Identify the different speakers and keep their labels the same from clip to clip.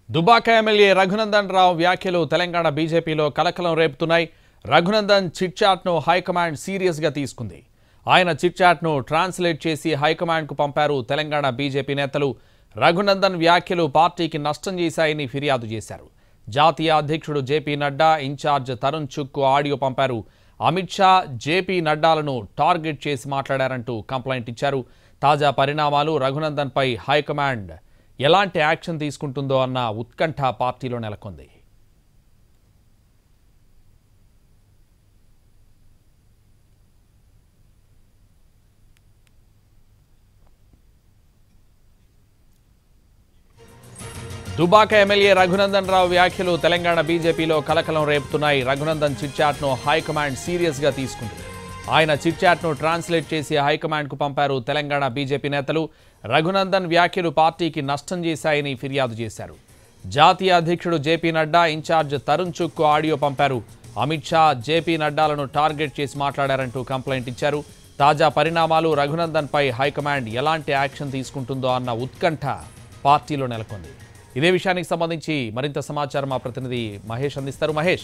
Speaker 1: Dubaka MLA Raghunandan రావు వ్యాఖ్యలు తెలంగాణ బీజేపీలో కలకలం రేపుతున్నాయి రఘునందన్ చిట్చాట్ను హైకమాండ్ సీరియస్గా తీసుకుంది ఆయన చిట్చాట్ను ట్రాన్స్లేట్ చేసి హైకమాండ్కు పంపారు తెలంగాణ బీజేపీ నేతలు రఘునందన్ వ్యాఖ్యలు పార్టీకి నష్టం చేశాయని ఫిర్యాదు చేశారు జాతీయ అధ్యక్షుడు JP Nadda in-charge Tarun Chugh audio పంపారు అమిత్ షా జేపీ నడ్డాలను టార్గెట్ చేసి మాట్లాడారంటూ కంప్లైంట్ ఇచ్చారు తాజా పరిణామాలు రఘునందన్పై హైకమాండ్ ఎలాంటి యాక్షన్ తీసుకుంటుందో అన్న ఉత్కంఠ పార్టీలో నెలకొంది దుబాక ఎమ్మెల్యే రఘునందన్ రావు వ్యాఖ్యలు తెలంగాణ బీజేపీలో కలకలం రేపుతున్నాయి రఘునందన్ చిట్చాట్ను హైకమాండ్ సీరియస్గా తీసుకుంది ఆయన చిట్చాట్ను ట్రాన్స్లేట్ చేసి హైకమాండ్కు పంపారు తెలంగాణ బీజేపీ నేతలు రఘునందన్ వ్యాఖ్యలు పార్టీకి నష్టం చేశాయని ఫిర్యాదు చేశారు జాతీయ అధ్యక్షుడు JP Nadda in-charge Tarun Chugh audio పంపారు అమిత్ షా జేపీ నడ్డాలను టార్గెట్ చేసి మాట్లాడారంటూ కంప్లైంట్ ఇచ్చారు తాజా పరిణామాలు రఘునందన్పై హైకమాండ్ ఎలాంటి యాక్షన్ తీసుకుంటుందో అన్న ఉత్కంఠ పార్టీలో నెలకొంది ఇదే విషయానికి సంబంధించి మరింత సమాచారం మా ప్రతినిధి మహేష్ అందిస్తారు మహేష్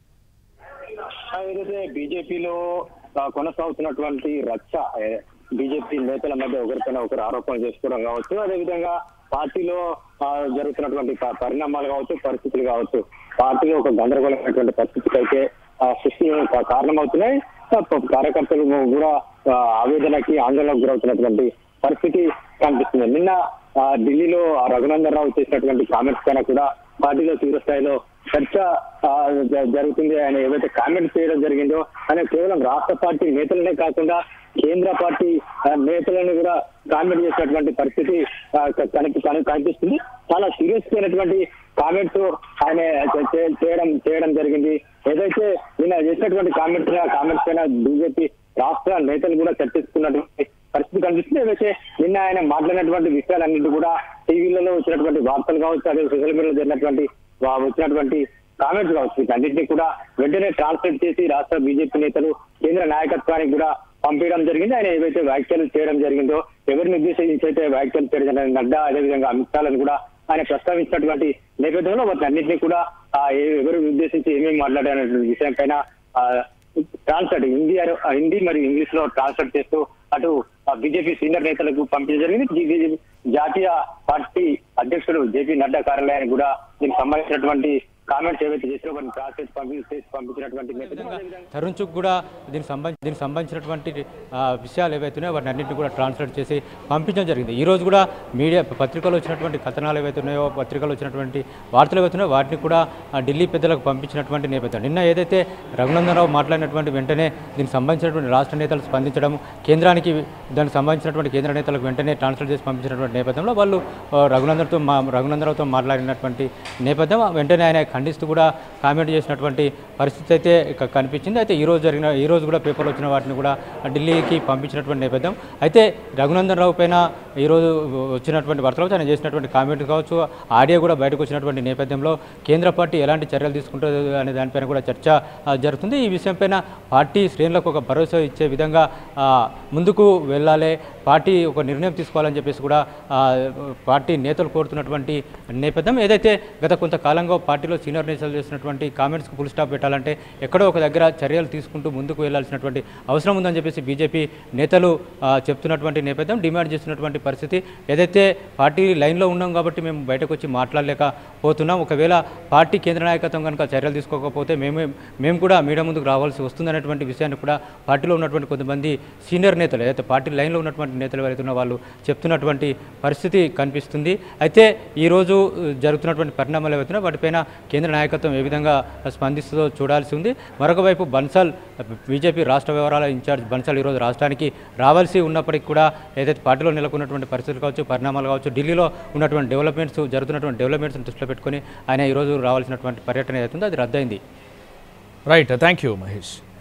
Speaker 2: ఆ, ఏదైతే బీజేపీలో ఆ, కొనసాగుతున్నటువంటి రచ్చ ఏ, బీజేపీ నేతల మధ్య ఒకరిపైన ఒకరు ఆరోపణలు చేసుకోవడం కావచ్చు అదేవిధంగా పార్టీలో ఆ, జరుగుతున్నటువంటి ప- పరిణామాలు కావచ్చు పరిస్థితులు కావచ్చు పార్టీలో ఒక గందరగోళమైనటువంటి పరిస్థితికి అయితే ఆ, సృష్టి కా- కారణమవుతున్నాయి ఆ, ప- కార్యకర్తలు కూడా ఆ, ఆవేదనకి ఆందోళనకు గురవుతున్నటువంటి పరిస్థితి కనిపిస్తుంది నిన్న ఆ, ఢిల్లీలో ఆ రఘునందన్ రావు చేసినటువంటి కామెంట్స్ పైన కూడా పార్టీలో తీవ్ర స్థాయిలో చర్చ ఆ, జ- జరుగుతుంది ఆయన ఏవైతే కామెంట్ చేయడం జరిగిందో ఆయన కేవలం రాష్ట్ర పార్టీ నేతలనే కాకుండా కేంద్ర పార్టీ ఆ, నేతలను కూడా కామెంట్ చేసినటువంటి పరిస్థితి ఆ, క- కనిపి కని- కనిపిస్తుంది చాలా సీరియస్ అయినటువంటి కామెంట్స్ ఆయన చే- చే- చేయడం చేయడం జరిగింది ఏదైతే నిన్న చేసినటువంటి కామెంట్స్ కామెంట్స్ పైన బీజేపీ రాష్ట్ర నేతలు కూడా చర్చిస్తున్నటువంటి పరిస్థితి కనిపిస్తుంది ఏదైతే నిన్న ఆయన మాట్లాడినటువంటి విషయాలన్నింటి కూడా టీవీలలో వచ్చినటువంటి వార్తలు కావచ్చు అదే సోషల్ మీడియాలో జరిగినటువంటి వా- వచ్చినటువంటి కామెంట్స్ కావచ్చు వీటన్నింటినీ కూడా వెంటనే ట్రాన్స్లేట్ చేసి రాష్ట్ర బీజేపీ నేతలు కేంద్ర నాయకత్వానికి కూడా పంపించడం జరిగింది ఆయన ఏవైతే వ్యాఖ్యలు చేయడం జరిగిందో ఎవరిని ఉద్దేశించి అయితే వ్యాఖ్యలు చేయడం జరిగింది, నడ్డా అదేవిధంగా అమిత్ షాలను కూడా ఆయన ప్రస్తావించినటువంటి నేపథ్యంలో వాటి అన్నింటినీ కూడా ఆ, ఏ- ఎవరు ఉద్దేశించి ఏమేమి మాట్లాడారనే విషయం పైన ట్రాన్స్లేట్ హిందీ అను- ఆ, హిందీ మరియు ఇంగ్లీష్ లో ట్రాన్స్లేట్ చేస్తూ అటు బీజేపీ సీనియర్ నేతలకు పంపించడం జరిగింది బీజేపీ జాతీయ పార్టీ అధ్యక్షుడు జేపీ నడ్డా కార్యాలయానికి కూడా దీనికి సంబంధించినటువంటి కామెంట్స్ ఏవైతే చేసినా వాటిని ట్రాన్స్లేట్ పంపి చేసి పంపించినటువంటి నేపథ్యం అదేవిధంగా
Speaker 3: తరుణ్ చుక్ కూడా దీనికి సంబంధించి దీనికి సంబంధించినటువంటి ఆ, విషయాలు ఏవైతే ఉన్నాయో వాటిని అన్నింటినీ కూడా ట్రాన్స్లేట్ చేసి పంపించడం జరిగింది ఈ రోజు కూడా మీడియా పత్రికలో వచ్చినటువంటి కథనాలు ఏవైతే ఉన్నాయో పత్రికలో వచ్చినటువంటి వార్తలు ఏవైతే ఉన్నాయో వాటిని కూడా ఆ, ఢిల్లీ పెద్దలకు పంపించినటువంటి నేపథ్యం నిన్న ఏదైతే రఘునందనరావు మాట్లాడినటువంటి వెంటనే దీనికి సంబంధించినటువంటి రాష్ట్ర నేతలు స్పందించడం కేంద్రానికి దానికి సంబంధించినటువంటి కేంద్ర నేతలకు వెంటనే ట్రాన్స్లేట్ చేసి పంపించినటువంటి నేపథ్యంలో వాళ్ళు ఆ, రఘునందన్తో మా రఘునందనరావుతో మాట్లాడినటువంటి నేపథ్యం వెంటనే ఆయన ఖండిస్తూ కూడా కామెంట్ చేసినటువంటి పరిస్థితి అయితే ఇక కనిపించింది అయితే ఈ రోజు జరిగిన ఈ రోజు కూడా పేపర్లో వచ్చిన వాటిని కూడా ఢిల్లీకి పంపించినటువంటి నేపథ్యం అయితే రఘునందన్ రావు పైన ఈరోజు వచ్చినటువంటి వార్తలు కావచ్చు, ఆయన చేసినటువంటి కామెంట్ కావచ్చు ఆడియో కూడా బయటకు వచ్చినటువంటి నేపథ్యంలో కేంద్ర పార్టీ ఎలాంటి చర్యలు తీసుకుంటుంది అనే దానిపైన కూడా చర్చ ఆ, జరుగుతుంది ఈ విషయం పైన పార్టీ శ్రేణులకు ఒక భరోసా ఇచ్చే విధంగా ఆ, ముందుకు వెళ్ళాలి పార్టీ ఒక నిర్ణయం తీసుకోవాలని చెప్పేసి కూడా ఆ, పార్టీ నేతలు కోరుతున్నటువంటి నేపథ్యం ఏదైతే గత కొంతకాలంగా పార్టీలో సీనియర్ నేతలు చేసినటువంటి కామెంట్స్కి ఫుల్ స్టాప్ పెట్టాలంటే ఎక్కడో ఒక దగ్గర చర్యలు తీసుకుంటూ ముందుకు వెళ్లాల్సినటువంటి అవసరం ఉందని చెప్పేసి బీజేపీ నేతలు ఆ, చెప్తున్నటువంటి నేపథ్యం డిమాండ్ చేస్తున్నటువంటి పరిస్థితి ఏదైతే పార్టీ లైన్లో ఉన్నాం కాబట్టి మేము బయటకు వచ్చి మాట్లాడలేకపోతున్నాం ఒకవేళ పార్టీ కేంద్ర నాయకత్వం కనుక చర్యలు తీసుకోకపోతే మేమే మేము కూడా మీడియా ముందుకు రావాల్సి వస్తుందనేటువంటి విషయాన్ని కూడా పార్టీలో ఉన్నటువంటి కొంతమంది సీనియర్ నేతలు ఏదైతే పార్టీ లైన్లో ఉన్నటువంటి నేతలు ఎవరైతే ఉన్న వాళ్ళు చెప్తున్నటువంటి పరిస్థితి కనిపిస్తుంది అయితే ఈరోజు ఆ, జరుగుతున్నటువంటి పరిణామాలు ఏవైతే ఉన్నాయో వాటిపైన కేంద్ర నాయకత్వం ఏ విధంగా స్పందిస్తుందో చూడాల్సి ఉంది మరొక వైపు బన్సాల్ బీజేపీ రాష్ట్ర వ్యవహారాల ఇన్ఛార్జ్ బన్సాల్ ఈరోజు రాష్ట్రానికి రావాల్సి ఉన్నప్పటికీ కూడా ఏదైతే పార్టీలో నెలకొన్నటువంటి పరిస్థితులు కావచ్చు పరిణామాలు కావచ్చు ఢిల్లీలో ఉన్నటువంటి డెవలప్మెంట్స్ జరుగుతున్నటువంటి డెవలప్మెంట్స్ని దృష్టిలో పెట్టుకొని ఆయన ఈరోజు రావాల్సినటువంటి పర్యటన ఏదైతుందో అది రద్దయింది
Speaker 1: రైట్ థ్యాంక్ యూ మహేష్